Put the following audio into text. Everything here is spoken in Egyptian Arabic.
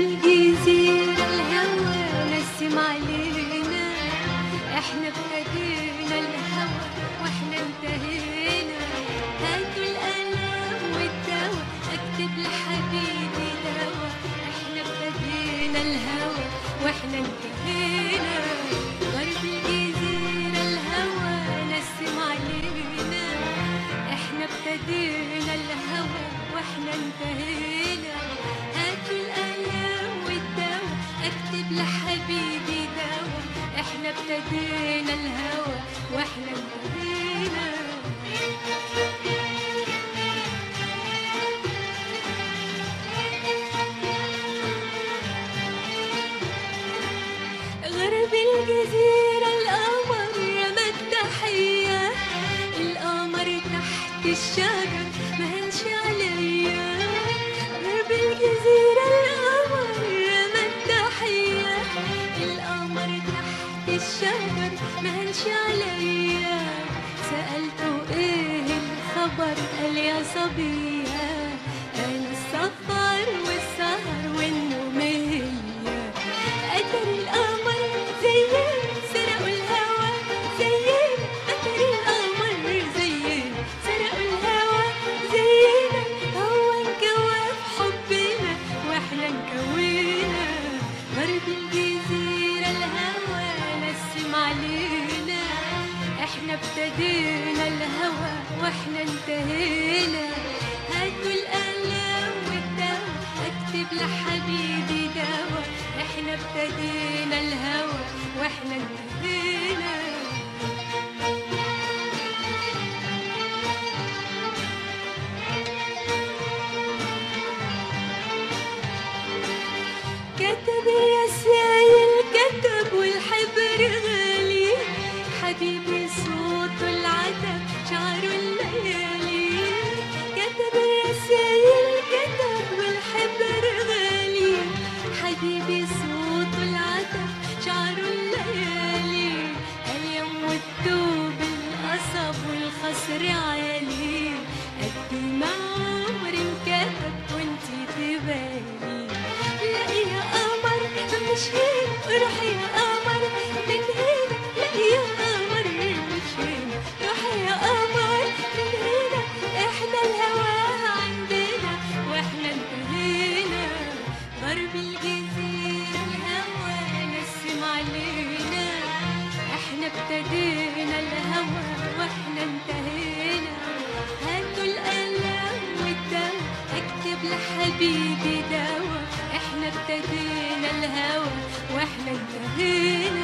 الجزيرة الهوى نسم علينا احنا ابتدينا الهوى واحنا انتهينا هاتوا القلم والدواء اكتب لحبيبي دواء احنا ابتدينا الهوى واحنا انتهينا غرب الجزيرة الهوى نسم علينا احنا ابتدينا الهوى واحنا انتهينا هاتوا القلم والدواء اكتب لحبيبي دواء احنا ابتدينا الهوى واحنا انتهينا غرب الجزيرة القمر رمى التحية القمر تحت الشجر مهنش عليا غرب الجزيرة القمر رمى التحية القمر تحت الشجر مهنش عليا سألته ايه الخبر قال يا صبية انا السفر والسهر والنومية قدر القمر زينا سرقوا الهوى زينا قدر القمر زينا سرقوا الهوى زينا هو انكوى بحبنا واحنا انكوينا غرب الجزيرة الهوى نسم علينا احنا ابتدينا الهوى واحنا انتهينا هاتوا القلم والدواء اكتب لحبيبي دواء احنا ابتدينا الهوى واحنا انتهينا كتب الرسايل كتب والحبر غالي حبيبي صوته العتب شعره الليالي كتب الرسايل كتب والحبر غالي حبيبي صوته العتب شعره الليالي اليوم والتوب القصب والخصر عالي قد ما عمري انكتب وانتي تبالي لا يا قمر مش هنا روح يا قمر من هنا لا يا قمر مش هنا روح يا قمر من هنا احنا الهوى عندنا واحنا انتهينا غرب الجزيرة الهوى نسم علينا احنا ابتدينا الهوى واحنا انتهينا هاتوا القلم والدواء اكتب لحبيبي دواء احنا ابتدينا الهوى واحنا انتهينا